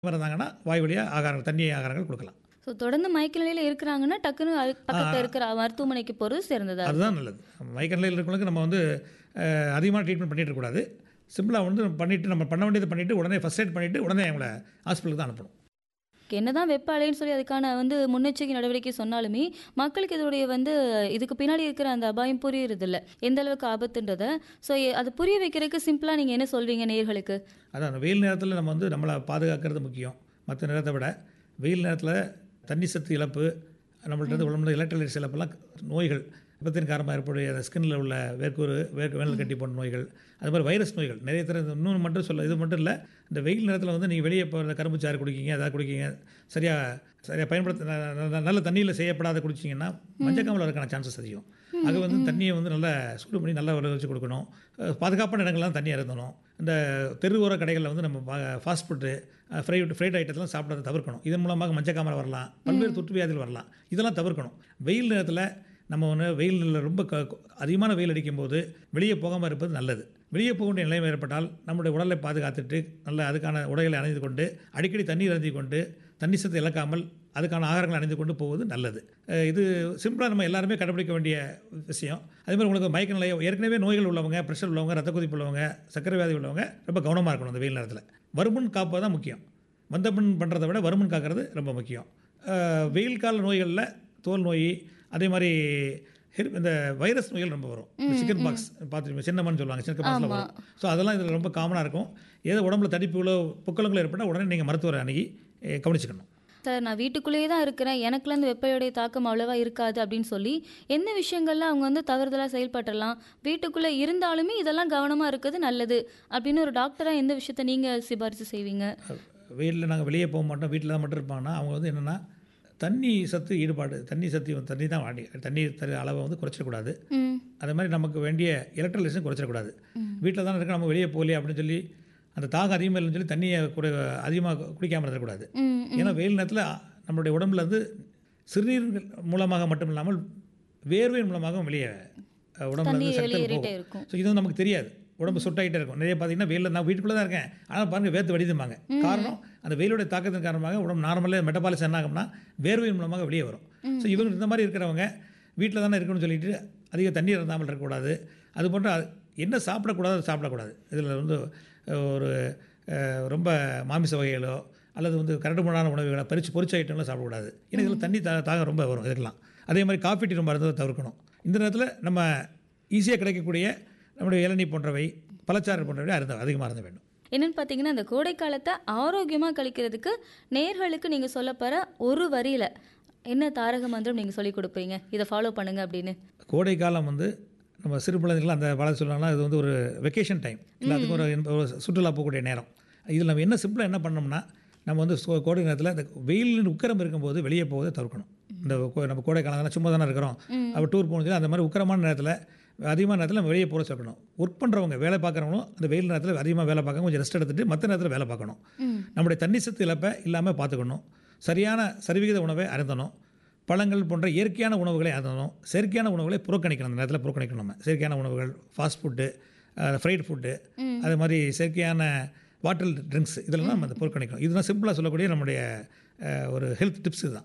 இருந்தாங்கன்னா வாய் வழியாக ஆகாரங்கள் தண்ணி ஆகாரங்கள் கொடுக்கலாம் ஸோ தொடர்ந்து மயக்க நிலையில் இருக்கிறாங்கன்னா டக்குன்னு அது பக்கத்தில் இருக்கிற மருத்துவமனைக்கு போகிறது சிறந்ததா இருக்கும். அதுதான் நல்லது மயக்க நிலையில் இருக்கிறவங்களுக்கு நம்ம வந்து அஹ், அதிகமான ட்ரீட்மெண்ட் பண்ணிட்டு இருக்கக்கூடாது சிம்பிளாக வந்து பண்ணிவிட்டு நம்ம பண்ண வேண்டியதை பண்ணிவிட்டு உடனே ஃபஸ்ட் எய்ட் பண்ணிவிட்டு உடனே அவங்கள ஹாஸ்பிட்டலுக்கு தான் அனுப்பணும் என்னதான் வெப்ப அலைன்னு சொல்லி அதுக்கான வந்து முன்னெச்சரிக்கை நடவடிக்கை சொன்னாலுமே மக்களுக்கு இதோடைய வந்து இதுக்கு பின்னாடி இருக்கிற அந்த அபாயம் புரியுறது இல்ல எந்த அளவுக்கு ஆபத்துன்றத ஸோ அது புரிய வைக்கிறதுக்கு சிம்பிளா நீங்க என்ன சொல்வீங்க நேர்களுக்கு அதான் அந்த வெயில் நேரத்தில் நம்ம வந்து நம்மளை பாதுகாக்கிறது முக்கியம் மற்ற நேரத்தை விட வெயில் நேரத்தில் தண்ணி சத்து இழப்பு நம்மள்ட்ட இருந்து உடம்புல எலக்ட்ரலைட்ஸ் இழப்பெல்லாம் நோய்கள் விபத்தின் காரணமாக ஏற்படைய அந்த ஸ்கின்னில் உள்ள வேர்க்கூறு வேர்க்கு வேனல் கட்டி போன்ற நோய்கள் அது மாதிரி வைரஸ் நோய்கள் நிறைய தர இன்னொன்று மட்டும் சொல்ல இது மட்டும் இல்லை இந்த வெயில் நேரத்தில் வந்து நீங்கள் வெளியே போகிற கரும்பு சாறு குடிக்கீங்க அதாவது குடிக்கீங்க சரியாக சரியாக பயன்படுத்த ந- ந- நல்ல தண்ணியில் செய்யப்படாத குடிச்சிங்கன்னா மஞ்சக்காமல் வரக்கான சான்சஸ் அதிகம் அது வந்து தண்ணியை வந்து நல்லா சூடு பண்ணி நல்லா உள்ள வச்சு கொடுக்கணும் அஹ் பாதுகாப்பான இடங்கள்லாம் தண்ணி இறந்தணும் இந்த தெருவோர கடைகளில் வந்து நம்ம ஃபாஸ்ட் ஃபுட்டு ஃப்ரை ஃப்ரைட் ஐட்டத்தெல்லாம் சாப்பிட்றத தவிர்க்கணும் இதன் மூலமாக மஞ்சக்காமல் வரலாம் பல்வேறு தொற்று வியாதிகள் வரலாம் இதெல்லாம் தவிர்க்கணும் வெயில் நேரத்தில் நம்ம ஒன்று வெயிலில் ரொம்ப க அதிகமான வெயில் அடிக்கும்போது வெளியே போகாமல் இருப்பது நல்லது வெளியே போக வேண்டிய நிலைமை ஏற்பட்டால் நம்முடைய உடலை பாதுகாத்துட்டு நல்ல அதுக்கான உடைகளை அணிந்து கொண்டு அடிக்கடி தண்ணீர் அருந்தி கொண்டு தண்ணி சத்து இழக்காமல் அதுக்கான ஆகாரங்களை அணிந்து கொண்டு போவது நல்லது அஹ் இது சிம்பிளாக நம்ம எல்லாருமே கடைபிடிக்க வேண்டிய விஷயம் அதே மாதிரி உங்களுக்கு மயக்க நிலை ஏற்கனவே நோய்கள் உள்ளவங்க ப்ரெஷர் உள்ளவங்க ரத்த கொதிப்பு உள்ளவங்க சர்க்கரை வியாதி உள்ளவங்க ரொம்ப கவனமாக இருக்கணும் அந்த வெயில் நேரத்தில் வருமுன் காப்பது தான் முக்கியம் வந்தபின் பண்ணுறதை விட வருமுன் காக்கிறது ரொம்ப முக்கியம் அஹ் வெயில் கால நோய்களில் தோல் நோய் அதே மாதிரி ஹெர்- இந்த வைரஸ் நோய்கள் ரொம்ப வரும் சிக்கன் பாக்ஸ் பார்த்துருப்பீங்க சின்னமன்னு சொல்லுவாங்க சிக்கன் பாக்ஸில் வரும் ஸோ அதெல்லாம் இதில் ரொம்ப காமனாக இருக்கும் ஏதோ உடம்புல தடிப்புகளோ புக்கலங்களோ ஏற்பட்டால் உடனே நீங்கள் மருத்துவரை அணுகி அஹ், கவனிச்சுக்கணும் சார் நான் வீட்டுக்குள்ளேயே தான் இருக்கிறேன் எனக்குள்ள இந்த வெப்பையோடைய தாக்கம் அவ்வளவா இருக்காது அப்படின்னு சொல்லி எந்த விஷயங்கள்ல அவங்க வந்து தவறுதலா செயல்பட்டுறலாம் வீட்டுக்குள்ள இருந்தாலுமே இதெல்லாம் கவனமா இருக்கிறது நல்லது அப்படின்னு ஒரு டாக்டரா எந்த விஷயத்த நீங்க சிபாரிசு செய்வீங்க வெயிலில் நாங்கள் வெளியே போக மாட்டோம் வீட்டில் தான் மட்டும் இருப்பாங்கன்னா அவங்க வந்து என்னென்னா தண்ணி சத்து ஈடுபாடு தண்ணி சத்து வந்து தண்ணி தான் வாடி தண்ணி தர அளவை வந்து குறைச்சிடக்கூடாது ம் அதே மாதிரி நமக்கு வேண்டிய எலக்ட்ரலைஸும் குறைச்சிடக்கூடாது வீட்டில் தான் இருக்க நம்ம வெளியே போகலையே அப்படின்னு சொல்லி அந்த தாகம் அதிகமாக இல்லைன்னு சொல்லி தண்ணியை குறை அதிகமாக குடிக்காமல் இருக்கக்கூடாது ம் ஏன்னா வெயில் நேரத்தில் நம்மளுடைய உடம்புல இருந்து சிறுநீர் மூலமாக மட்டும் இல்லாமல் வேர்வையின் மூலமாக வெளியே அஹ், உடம்புல தண்ணி இருந்து சக்திகள் வெளியேறிட்டே போகும் இருக்கும் ஸோ இது வந்து நமக்கு தெரியாது உடம்பு சுட்டாகிட்டே இருக்கும் நிறைய பார்த்தீங்கன்னா வெயிலில் நான் வீட்டுக்குள்ளே தான் இருக்கேன் ஆனால் பாருங்கள் வேர்த்து வடிதும்பாங்க காரணம் அந்த வெயிலுடைய தாக்கத்தின் காரணமாக உடம்பு நார்மலாக மெட்டபாலிசம் என்ன ஆகும்னா வேர்வையின் மூலமாக வெளியே வரும் ஸோ இவங்க இந்த மாதிரி இருக்கிறவங்க வீட்டில் தானே இருக்கணும்னு சொல்லிட்டு அதிக தண்ணீர் இருந்தாமல் இருக்கக்கூடாது அது போன்ற அது என்ன சாப்பிடக்கூடாது அது சாப்பிடக்கூடாது இதில் வந்து அஹ், ஒரு அஹ், ரொம்ப மாமிச வகைகளோ அல்லது வந்து கரடுமுரடான உணவுகளை பறிச்சு பொரிச்ச ஐட்டம்லாம் சாப்பிடக்கூடாது ஏன்னா இதில் தண்ணி தாக தாகம் ரொம்ப வரும் இதுக்கெல்லாம் அதே மாதிரி காஃபி டீ ரொம்ப இருந்ததை தவிர்க்கணும் இந்த நேரத்தில் நம்ம ஈஸியாக கிடைக்கக்கூடிய நம்முடைய இளநீ போன்றவை பழச்சாறு போன்றவை அருந்த அதிகமாக இருந்த வேண்டும் என்னன்னு பார்த்தீங்கன்னா இந்த கோடை காலத்தை ஆரோக்கியமாக கழிக்கிறதுக்கு நேர்களுக்கு நீங்கள் சொல்லப்போகிற ஒரு வரியில் என்ன தாரக மந்திரம் நீங்கள் சொல்லி கொடுப்பீங்க இதை ஃபாலோ பண்ணுங்க அப்படின்னு கோடை காலம் வந்து நம்ம சிறு பிள்ளைகள் அந்த பழம் சொல்லுவாங்கன்னா இது வந்து ஒரு வெக்கேஷன் டைம் எல்லாத்துக்கும் ஒரு இன்ப- ஒரு சுற்றுலா போகக்கூடிய நேரம் இதில் நம்ம என்ன சிம்பிளாக என்ன பண்ணோம்னா நம்ம வந்து சோ- கோடை நேரத்தில் இந்த வெயில் உக்கரம் இருக்கும்போது வெளியே போவதை தவிர்க்கணும் இந்த கோ- நம்ம கோடை காலம் சும்மா தானே இருக்கிறோம் அப்போ டூர் போனது அந்த மாதிரி உக்கரமான நேரத்தில் அதிகமான நேரத்தில் நம்ம வெளியே போக சொல்லணும் ஒர்க் பண்ணுறவங்க வேலை பார்க்குறவங்களும் அந்த வெயில் நேரத்தில் அதிகமாக வேலை பார்க்க கொஞ்சம் ரெஸ்ட் எடுத்துட்டு மற்ற நேரத்தில் வேலை பார்க்கணும் நம்முடைய தண்ணி சத்து இழப்பை இல்லாமல் பார்த்துக்கணும் சரியான சரிவிகித உணவை அருந்தணும் பழங்கள் போன்ற இயற்கையான உணவுகளை அருந்தணும் செயற்கையான உணவுகளை புறக்கணிக்கணும் அந்த நேரத்தில் புறக்கணிக்கணும் நம்ம செயற்கையான உணவுகள் ஃபாஸ்ட் ஃபுட்டு ஃப்ரைட் ஃபுட்டு அது மாதிரி செயற்கையான வாட்டர் ட்ரிங்க்ஸ் இதெல்லாம் நம்ம அதை புறக்கணிக்கணும் இதுதான் சிம்பிளாக சொல்லக்கூடிய நம்முடைய அஹ், ஒரு ஹெல்த் டிப்ஸ் இதுதான்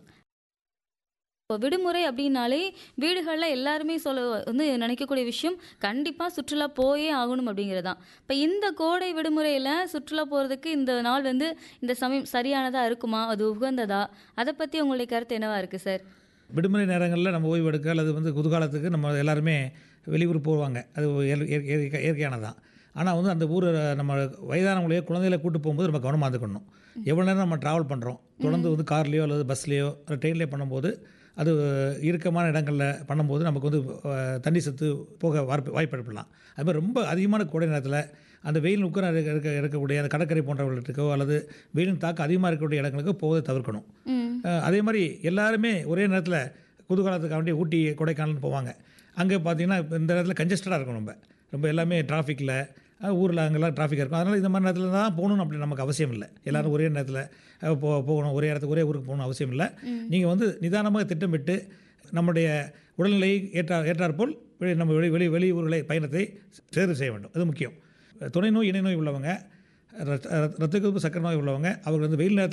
இப்போ விடுமுறை அப்படின்னாலே வீடுகளில் எல்லாருமே சொல்ல வந்து நினைக்கக்கூடிய விஷயம் கண்டிப்பாக சுற்றுலா போயே ஆகணும் அப்படிங்கிறது தான் இப்போ இந்த கோடை விடுமுறையில் சுற்றுலா போகிறதுக்கு இந்த நாள் வந்து இந்த சமயம் சரியானதாக இருக்குமா அது உகந்ததா அதை பற்றி உங்களுடைய கருத்து என்னவா இருக்குது சார் விடுமுறை நேரங்களில் நம்ம ஓய்வு எடுக்க அல்லது வந்து குதூகாலத்துக்கு நம்ம எல்லாருமே வெளியூர் போவாங்க அது இயற்கை- இயற்கை- இயற்கையானது தான் ஆனால் வந்து அந்த ஊர் நம்ம வயதானவங்களையோ குழந்தைகளை கூட்டு போகும்போது நம்ம கவனமாக இருந்துக்கணும் எவ்வளோ நேரம் நம்ம ட்ராவல் பண்ணுறோம் தொடர்ந்து வந்து கார்லேயோ அல்லது பஸ்லேயோ அல்லது ட்ரெயின்லேயோ பண்ணும்போது அது இறுக்கமான இடங்களில் பண்ணும்போது நமக்கு வந்து அஹ், தண்ணி சத்து போக வாய்ப்பு வாய்ப்பு ஏற்படலாம் அது மாதிரி ரொம்ப அதிகமான கோடை நேரத்தில் அந்த வெயில் உக்கரம் இருக்க இருக்க இருக்கக்கூடிய அந்த கடற்கரை போன்றவர்களுக்கோ அல்லது வெயிலின் தாக்கம் அதிகமாக இருக்கக்கூடிய இடங்களுக்கு போவதை தவிர்க்கணும் அஹ், அதே மாதிரி எல்லாருமே ஒரே நேரத்தில் குதூகலத்துக்காக வேண்டி ஊட்டி கொடைக்கானல்னு போவாங்க அங்கே பார்த்தீங்கன்னா இப்ப இந்த நேரத்தில் கன்ஜஸ்டடாக இருக்கும் ரொம்ப ரொம்ப எல்லாமே டிராஃபிக்கில் ஊரில் அங்கெல்லாம் டிராஃபிக் இருக்கும் அதனால் இந்த மாதிரி நேரத்தில் தான் போகணும் அப்படி நமக்கு அவசியம் இல்லை எல்லாரும் ஒரே நேரத்தில் அஹ், போ போகணும் ஒரே இடத்துக்கு ஒரே ஊருக்கு போகணும் அவசியம் இல்லை நீங்கள் வந்து நிதானமாக திட்டமிட்டு நம்முடைய உடல்நிலையை ஏற்றா ஏற்றாற்போல் வெளி நம்ம வெளி வெளி வெளியூர்களை பயணத்தை தேர்வு செய்ய வேண்டும் அது முக்கியம் துணை நோய் இணை நோய் உள்ளவங்க ரத்த ரத்த கொதிப்பு சக்கரை நோய் உள்ளவங்க அவர்கள் வந்து வெயில் நேரத்தில்